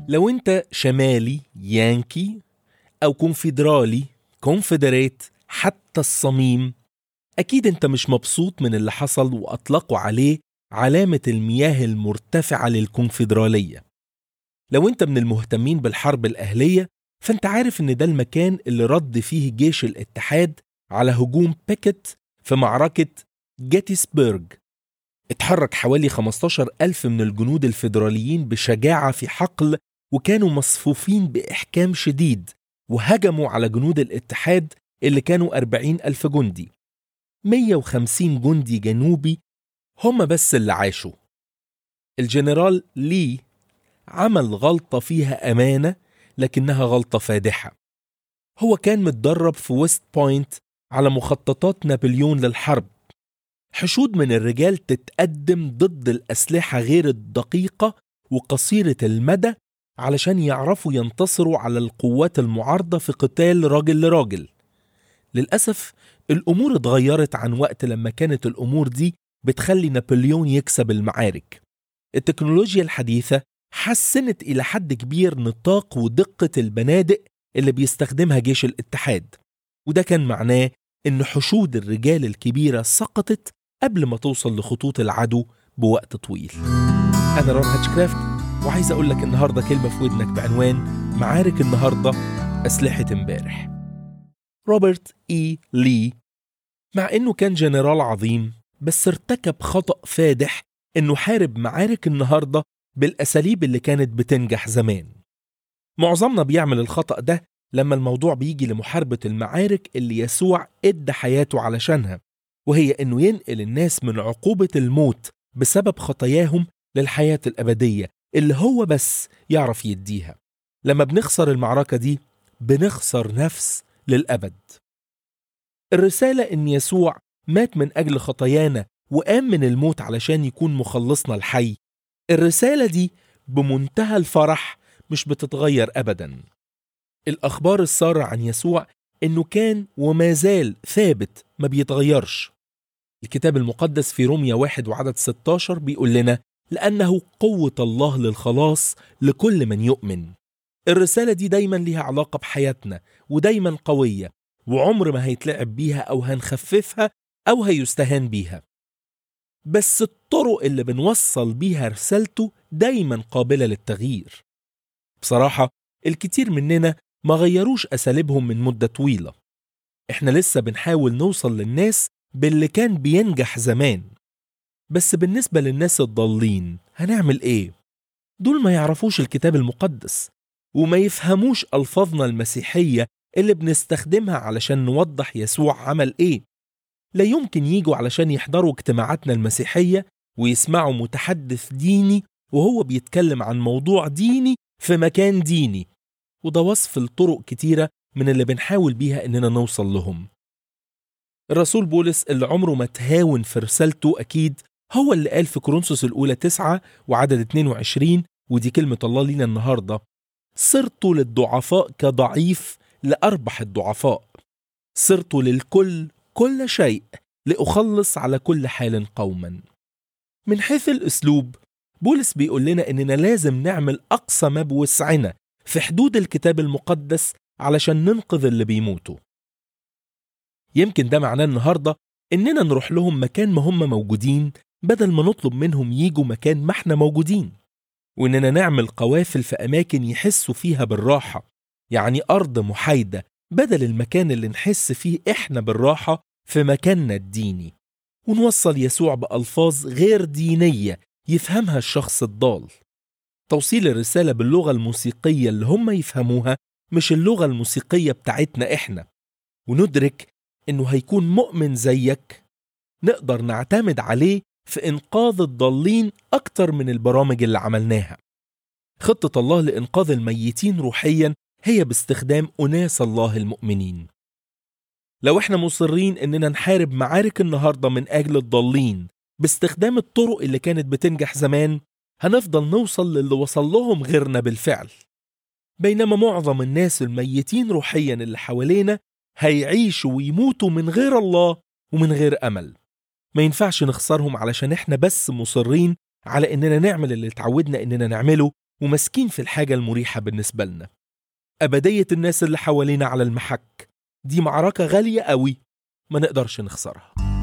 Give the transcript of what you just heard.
لو انت شمالي يانكي او كونفدرالي كونفدريت حتى الصميم اكيد انت مش مبسوط من اللي حصل واطلقوا عليه علامة المياه المرتفعة للكونفدرالية لو انت من المهتمين بالحرب الأهلية فانت عارف ان ده المكان اللي رد فيه جيش الاتحاد على هجوم بيكت في معركة جيتيسبرج اتحرك حوالي 15 ألف من الجنود الفيدراليين بشجاعة في حقل وكانوا مصفوفين بإحكام شديد وهجموا على جنود الاتحاد اللي كانوا 40 ألف جندي 150 جندي جنوبي هم بس اللي عاشوا الجنرال لي عمل غلطة فيها أمانة لكنها غلطة فادحة هو كان متدرب في ويست بوينت على مخططات نابليون للحرب حشود من الرجال تتقدم ضد الأسلحة غير الدقيقة وقصيرة المدى علشان يعرفوا ينتصروا على القوات المعارضة في قتال راجل لراجل للأسف الأمور اتغيرت عن وقت لما كانت الأمور دي بتخلي نابليون يكسب المعارك التكنولوجيا الحديثة حسنت إلى حد كبير نطاق ودقة البنادق اللي بيستخدمها جيش الاتحاد وده كان معناه إن حشود الرجال الكبيرة سقطت قبل ما توصل لخطوط العدو بوقت طويل أنا رون هاتشكرافت وعايز أقول لك النهاردة كلمة في ودنك بعنوان معارك النهاردة أسلحة امبارح روبرت إي لي مع إنه كان جنرال عظيم بس ارتكب خطأ فادح إنه حارب معارك النهاردة بالأساليب اللي كانت بتنجح زمان معظمنا بيعمل الخطأ ده لما الموضوع بيجي لمحاربة المعارك اللي يسوع ادى حياته علشانها وهي إنه ينقل الناس من عقوبة الموت بسبب خطاياهم للحياة الأبدية اللي هو بس يعرف يديها لما بنخسر المعركة دي بنخسر نفس للأبد الرسالة إن يسوع مات من أجل خطايانا وقام من الموت علشان يكون مخلصنا الحي الرسالة دي بمنتهى الفرح مش بتتغير أبدا الأخبار السارة عن يسوع إنه كان وما زال ثابت ما بيتغيرش الكتاب المقدس في روميا واحد وعدد 16 بيقول لنا لأنه قوة الله للخلاص لكل من يؤمن الرسالة دي دايما ليها علاقة بحياتنا ودايما قوية وعمر ما هيتلعب بيها أو هنخففها أو هيستهان بيها بس الطرق اللي بنوصل بيها رسالته دايما قابلة للتغيير بصراحة الكتير مننا ما غيروش أساليبهم من مدة طويلة إحنا لسه بنحاول نوصل للناس باللي كان بينجح زمان بس بالنسبة للناس الضالين هنعمل إيه؟ دول ما يعرفوش الكتاب المقدس وما يفهموش ألفاظنا المسيحية اللي بنستخدمها علشان نوضح يسوع عمل إيه لا يمكن يجوا علشان يحضروا اجتماعاتنا المسيحية ويسمعوا متحدث ديني وهو بيتكلم عن موضوع ديني في مكان ديني وده وصف لطرق كتيرة من اللي بنحاول بيها إننا نوصل لهم الرسول بولس اللي عمره ما تهاون في رسالته أكيد هو اللي قال في كورنثوس الأولى تسعة وعدد 22 ودي كلمة الله لينا النهاردة صرت للضعفاء كضعيف لأربح الضعفاء صرت للكل كل شيء لأخلص على كل حال قوما من حيث الأسلوب بولس بيقول لنا إننا لازم نعمل أقصى ما بوسعنا في حدود الكتاب المقدس علشان ننقذ اللي بيموتوا يمكن ده معناه النهاردة إننا نروح لهم مكان ما هم موجودين بدل ما نطلب منهم يجوا مكان ما احنا موجودين وإننا نعمل قوافل في أماكن يحسوا فيها بالراحة يعني أرض محايدة بدل المكان اللي نحس فيه إحنا بالراحة في مكاننا الديني ونوصل يسوع بألفاظ غير دينية يفهمها الشخص الضال توصيل الرسالة باللغة الموسيقية اللي هم يفهموها مش اللغة الموسيقية بتاعتنا إحنا وندرك إنه هيكون مؤمن زيك نقدر نعتمد عليه في إنقاذ الضالين أكتر من البرامج اللي عملناها خطة الله لإنقاذ الميتين روحيا هي باستخدام أناس الله المؤمنين لو احنا مصرين اننا نحارب معارك النهارده من اجل الضالين باستخدام الطرق اللي كانت بتنجح زمان هنفضل نوصل للي وصل لهم غيرنا بالفعل بينما معظم الناس الميتين روحيا اللي حوالينا هيعيشوا ويموتوا من غير الله ومن غير امل ما ينفعش نخسرهم علشان احنا بس مصرين على اننا نعمل اللي اتعودنا اننا نعمله وماسكين في الحاجة المريحة بالنسبة لنا أبدية الناس اللي حوالينا على المحك دي معركة غالية قوي ما نقدرش نخسرها